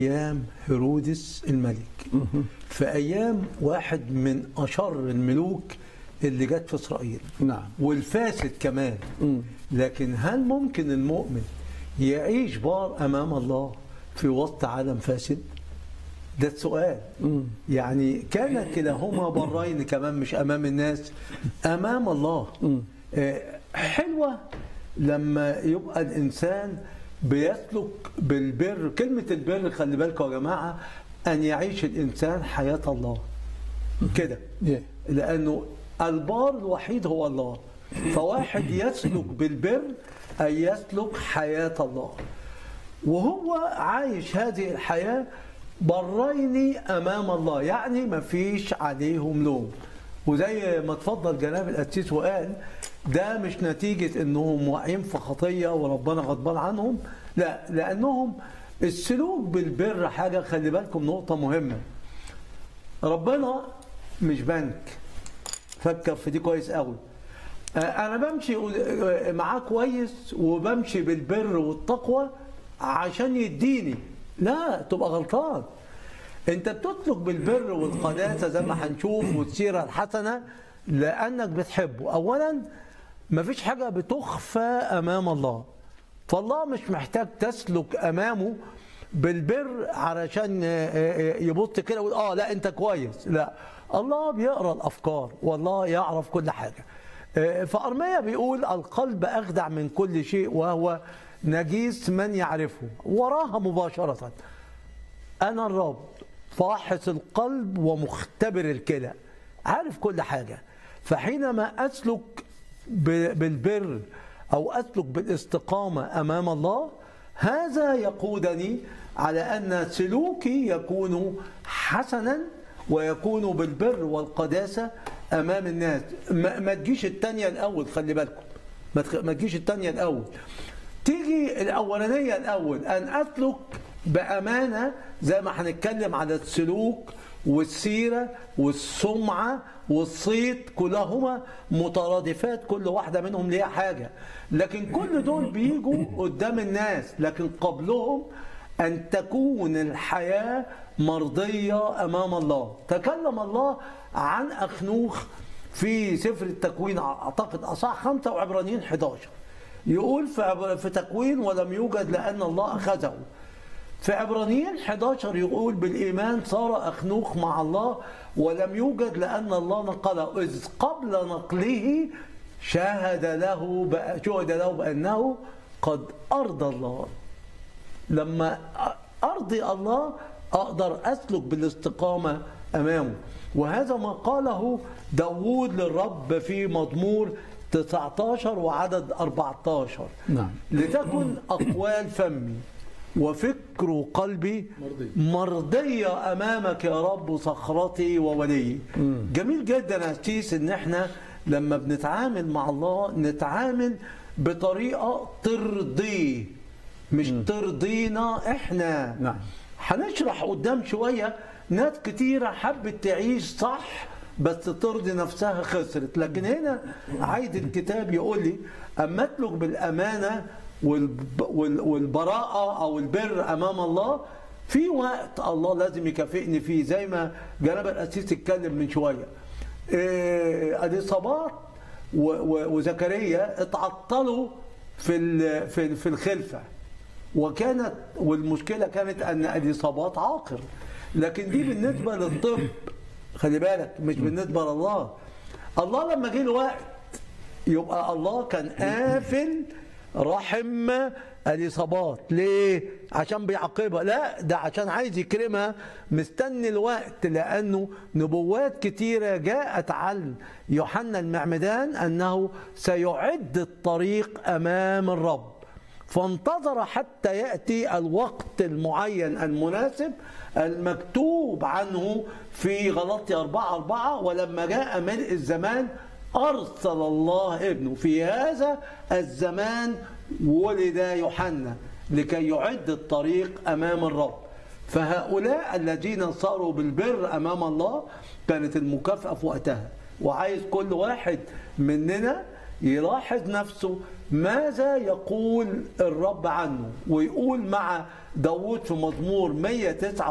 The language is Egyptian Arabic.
ايام هيرودس الملك في ايام واحد من اشر الملوك اللي جت في اسرائيل نعم والفاسد كمان لكن هل ممكن المؤمن يعيش بار امام الله في وسط عالم فاسد ده السؤال يعني كان كلاهما برين كمان مش امام الناس امام الله آه، حلوه لما يبقى الانسان بيسلك بالبر كلمه البر خلي بالكم يا جماعه ان يعيش الانسان حياه الله كده إيه. لانه البار الوحيد هو الله فواحد يسلك بالبر اي يسلك حياه الله وهو عايش هذه الحياه بريني امام الله يعني ما فيش عليهم لوم وزي ما اتفضل جناب القسيس وقال ده مش نتيجه انهم واقعين في خطيه وربنا غضبان عنهم لا لانهم السلوك بالبر حاجه خلي بالكم نقطه مهمه ربنا مش بنك فكر في دي كويس قوي آه، انا بمشي آه، معاه كويس وبمشي بالبر والتقوى عشان يديني لا تبقى غلطان انت بتسلك بالبر والقداسه زي ما هنشوف والسيره الحسنه لانك بتحبه اولا مفيش حاجه بتخفى امام الله فالله مش محتاج تسلك امامه بالبر علشان آه، آه، يبص كده ويقول اه لا انت كويس لا الله بيقرا الافكار والله يعرف كل حاجه آه، فارميا بيقول القلب اخدع من كل شيء وهو نجيس من يعرفه وراها مباشره انا الرب فاحص القلب ومختبر الكلى عارف كل حاجه فحينما اسلك ب- بالبر او اسلك بالاستقامه امام الله هذا يقودني على ان سلوكي يكون حسنا ويكون بالبر والقداسه امام الناس ما, ما تجيش الثانيه الاول خلي بالكم ما تخ- ما تجيش الثانيه الاول تيجي الاولانيه الاول ان اسلك بامانه زي ما هنتكلم على السلوك والسيره والسمعه والصيت كلهما مترادفات كل واحده منهم ليها حاجه لكن كل دول بيجوا قدام الناس لكن قبلهم ان تكون الحياه مرضيه امام الله تكلم الله عن اخنوخ في سفر التكوين اعتقد اصح خمسه وعبرانيين 11 يقول في عبر- في تكوين ولم يوجد لان الله اخذه في عبرانيين 11 يقول بالايمان صار اخنوخ مع الله ولم يوجد لان الله نقله اذ قبل نقله شهد له بأ- شهد له بانه قد ارضى الله لما ارضي الله اقدر اسلك بالاستقامه امامه وهذا ما قاله داوود للرب في مزمور 19 وعدد 14 نعم. لتكن اقوال فمي وفكر قلبي مرضية أمامك يا رب صخرتي وولي جميل جدا يا أستيس إن إحنا لما بنتعامل مع الله نتعامل بطريقة ترضيه مش ترضينا إحنا نعم. هنشرح قدام شوية ناس كتيرة حبت تعيش صح بس ترضي نفسها خسرت لكن هنا عايز الكتاب يقول لي أما أسلك بالأمانة والب- وال- والبراءة أو البر أمام الله في وقت الله لازم يكافئني فيه زي ما جناب القسيس اتكلم من شوية إيه، الإصابات و- و- وزكريا اتعطلوا في ال- في في الخلفه وكانت والمشكله كانت ان اليصابات عاقر لكن دي بالنسبه للطب خلي بالك مش بالنسبه لله الله لما جه الوقت يبقى الله كان قافل رحم اليصابات ليه عشان بيعاقبها لا ده عشان عايز يكرمها مستني الوقت لانه نبوات كتيره جاءت عن يوحنا المعمدان انه سيعد الطريق امام الرب فانتظر حتى ياتي الوقت المعين المناسب المكتوب عنه في غلطي أربعة أربعة ولما جاء ملء الزمان أرسل الله ابنه في هذا الزمان ولد يوحنا لكي يعد الطريق أمام الرب فهؤلاء الذين صاروا بالبر أمام الله كانت المكافأة في وقتها وعايز كل واحد مننا يلاحظ نفسه ماذا يقول الرب عنه ويقول مع داود في مزمور 109